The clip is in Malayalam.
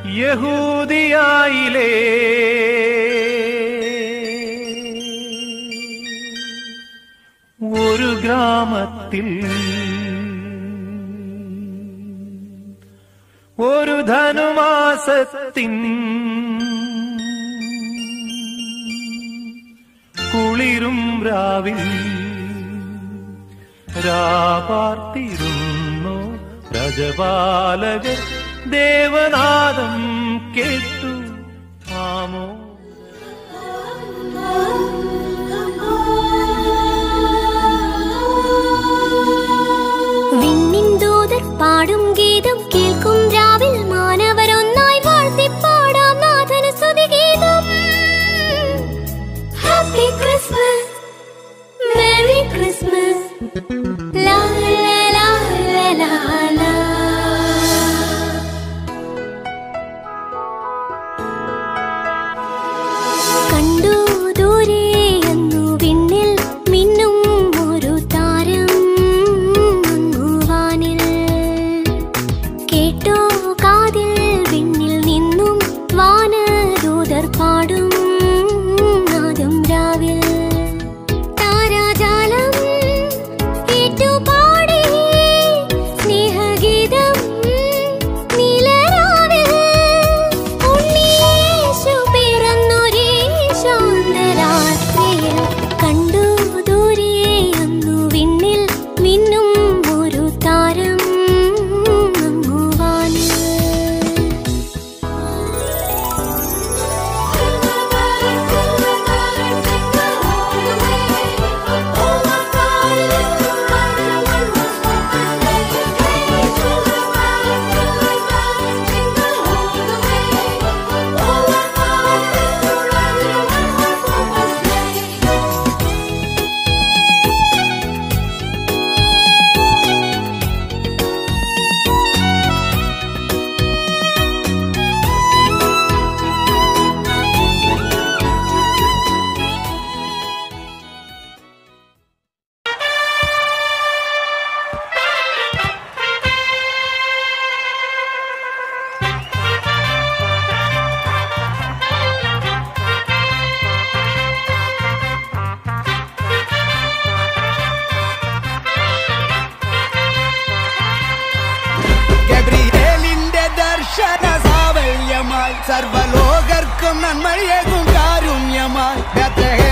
യഹൂദിയായിലേ ഒരു ഗ്രാമത്തിൽ ഒരു ധനുമാസത്തിൻ കുളിരും രാവിൽ രാപാർത്തിരുന്നു രജപാലകർ ദേവനാദം കേട്ടു ആമോ വിണ്ണിൻ ദൂതർ പാടും ഗീതം കേൾക്കും രാവിൽ മാനവരൊന്നായി വാഴ്ത്തിപ്പാടാം നാഥന സ്തുതിഗീതം ഹാപ്പി ക്രിസ്മസ് മേരി ക്രിസ്മസ് ലാ ലാ ലാ ലാ ലാ ലാ കണ്ടു ദൂരെ അന്നു വിണ്ണിൽ മിന്നും ഒരു താരം അങ്ങു വാനിൽ കേട്ടോ കാതിൽ വിണ്ണിൽ നിന്നും വാനദൂതർ പാടും നാദം രാവിൽ താരാജാലം ഏറ്റുപാടി സ്നേഹഗീതം നീലരാവിൽ ഉണ്ണീശു പിറന്നൊരേ ശാന്തരാത്രിയിൽ കണ്ടു ദൂരെ അന്നു വിണ്ണിൽ മിന്നും ഒരു താരം അങ്ങു വാനിൽ ഗബ്രിയേലിന്റെ ദർശന സാവല്യമായി സർവലോകർക്കും നന്മയേകും കാരുണ്യമായി ബെത്ലഹേം